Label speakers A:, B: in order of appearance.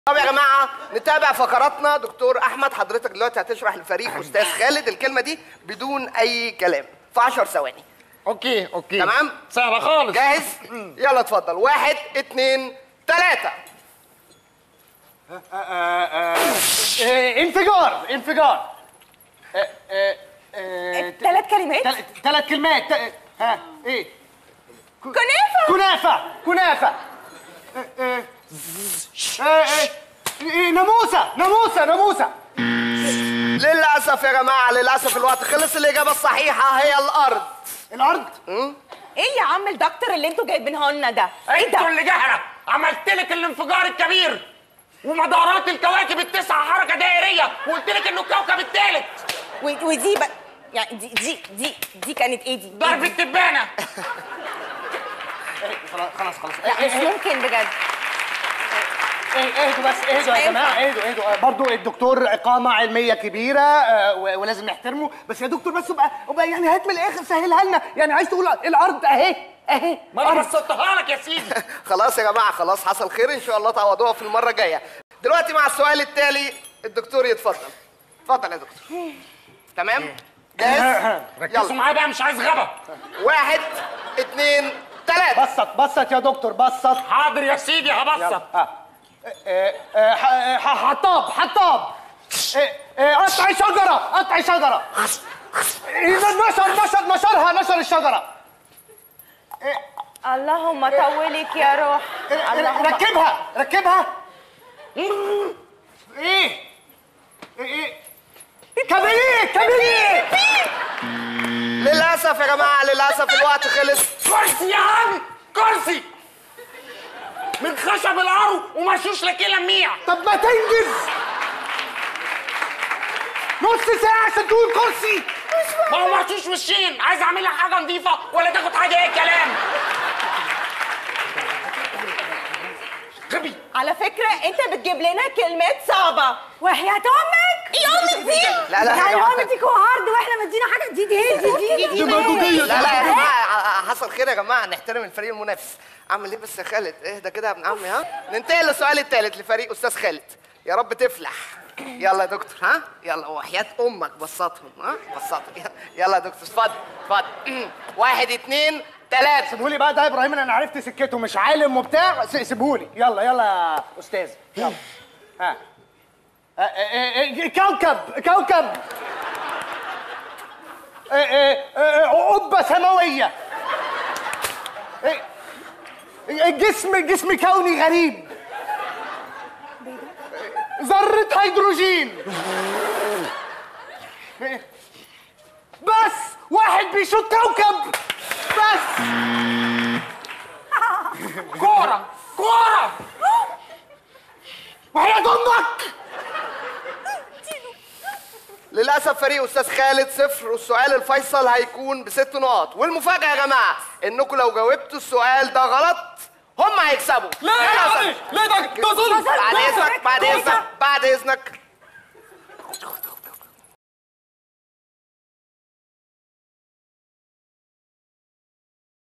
A: طب يا جماعه نتابع فقراتنا دكتور احمد حضرتك دلوقتي هتشرح للفريق استاذ خالد الكلمه دي بدون اي كلام في 10 ثواني
B: اوكي اوكي
A: تمام
B: سهله خالص
A: جاهز يلا اتفضل واحد اتنين تلاته
B: إيه، انفجار انفجار إيه، إيه، إيه،
C: ثلاث كلمات
B: تل- ثلاث كلمات ت- ها ايه
C: كنافه
B: كنافه كنافه إيه، إيه، إيه، إيه، إيه، ناموسه ناموسه ناموسه
A: للاسف يا جماعه للاسف الوقت خلص الاجابه الصحيحه هي الارض
B: الارض
C: ايه يا عم الدكتور اللي انتوا جايبينه لنا ده ايه
D: انتوا
C: ده
D: اللي جهله عملت لك الانفجار الكبير ومدارات الكواكب التسعه حركه دائريه وقلت لك انه الكوكب الثالث
C: و- ودي بقى يعني دي دي دي دي كانت ايه دي
D: ضرب التبانه
B: خلاص خلاص خلاص
C: لا مش ممكن بجد
B: ايه اهدوا بس اهدوا يا
C: هينفع.
B: جماعه اهدوا اهدوا برضه الدكتور قامه علميه كبيره آه، و- ولازم نحترمه بس يا دكتور بس ابقى ابقى يعني هات من الاخر سهلها لنا يعني عايز تقول الارض اهي اهي
D: ما انا بسطتها لك يا سيدي
A: خلاص يا جماعه خلاص حصل خير ان شاء الله تعوضوها في المره الجايه دلوقتي مع السؤال التالي الدكتور يتفضل اتفضل يا دكتور تمام جاهز
D: ركزوا
A: يلا
D: معايا بقى مش عايز غبا
A: واحد اتنين تلاته
B: بسط بسط يا دكتور بسط
D: حاضر يا سيدي هبسط
B: ها. آه، آه، ح- آه، ح- حطاب حطاب آه، آه، قطع شجرة قطع شجرة إذا نشر نشر نشرها نشر الشجرة
C: اللهم طولك يا روح
B: آه،
C: اللهم
B: ركبها ركبها ايه ايه ايه كبريت كبريت
A: للاسف يا جماعه للاسف الوقت خلص
D: كرسي يا عم كرسي من خشب العرو ومشوش لك لميع
B: طب ما تنجز نص ساعة عشان تقول كرسي
D: ما هو مشوش وشين عايز اعمل لك حاجه نظيفه ولا تاخد حاجه ايه كلام غبي
C: على فكره انت بتجيب لنا كلمات صعبه وحياة امك ايه امك دي
A: لا لا يا
C: يعني
A: جماعة.
C: امك هارد واحنا مدينا حاجه جديده ايه دي دي
A: لا لا يا جماعه حصل خير يا جماعه نحترم الفريق المنافس اعمل ايه بس يا خالد اهدى كده يا ابن عمي ها ننتقل للسؤال الثالث لفريق استاذ خالد يا رب تفلح يلا يا دكتور ها يلا وحياة امك بسطهم ها بسطهم يلا- يلا يا دكتور اتفضل اتفضل واحد اتنين تلاته
B: سيبهولي بقى ده يا ابراهيم انا عرفت سكته مش عالم وبتاع س- سيبهولي يلا يلا يا استاذ يلا ها آه، آه، آه، كوكب كوكب آه، آه، آه، قبة سماوية آه، آه، جسم جسم كوني غريب ذرة هيدروجين آه، بس واحد بيشوط كوكب بس
D: كوره كوره
B: وحياة امك
A: للاسف فريق استاذ خالد صفر والسؤال الفيصل هيكون بست نقط والمفاجاه يا جماعه انكم لو جاوبتوا السؤال ده غلط هم هيكسبوا
D: لا
A: يلا
D: يا
A: يا
D: عمي
A: أستاذ.
D: لا ده ده ظلم
A: بعد اذنك بعد اذنك بعد اذنك